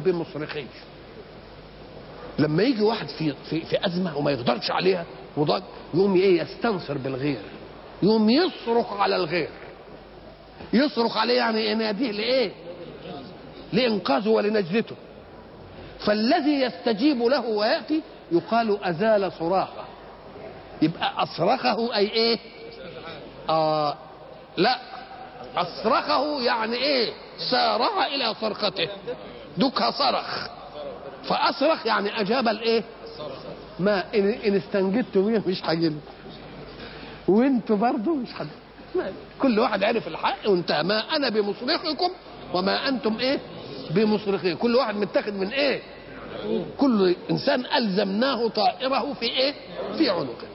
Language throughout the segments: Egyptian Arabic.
بمصرخيه لما يجي واحد في في, في ازمه وما يقدرش عليها وضج يقوم ايه يستنصر بالغير يقوم يصرخ على الغير يصرخ عليه يعني يناديه لايه لانقاذه ولنجدته فالذي يستجيب له وياتي يقال ازال صراخه يبقى اصرخه اي ايه آه لا اصرخه يعني ايه سارع الى صرخته دكها صرخ فاصرخ يعني اجاب الايه ما ان, إن استنجدت بيه مش هجيب وانتوا برضه مش حد كل واحد عرف الحق وانتهى ما انا بمصرخكم وما انتم ايه بمصرخي كل واحد متاخد من ايه كل انسان الزمناه طائره في ايه في عنقه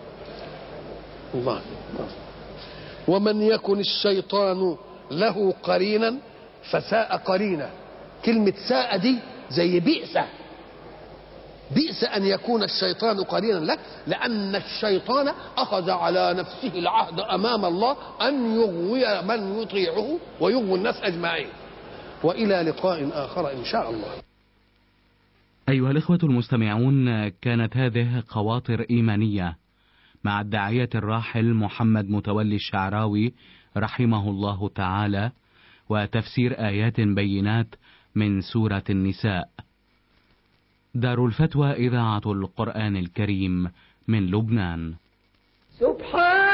الله ومن يكن الشيطان له قرينا فساء قرينا كلمة ساء دي زي بئس بئس أن يكون الشيطان قرينا لك لأن الشيطان أخذ على نفسه العهد أمام الله أن يغوي من يطيعه ويغوي الناس أجمعين وإلى لقاء آخر إن شاء الله أيها الإخوة المستمعون كانت هذه خواطر إيمانية مع الداعية الراحل محمد متولي الشعراوي رحمه الله تعالى وتفسير آيات بينات من سورة النساء. دار الفتوى إذاعة القرآن الكريم من لبنان. سبحان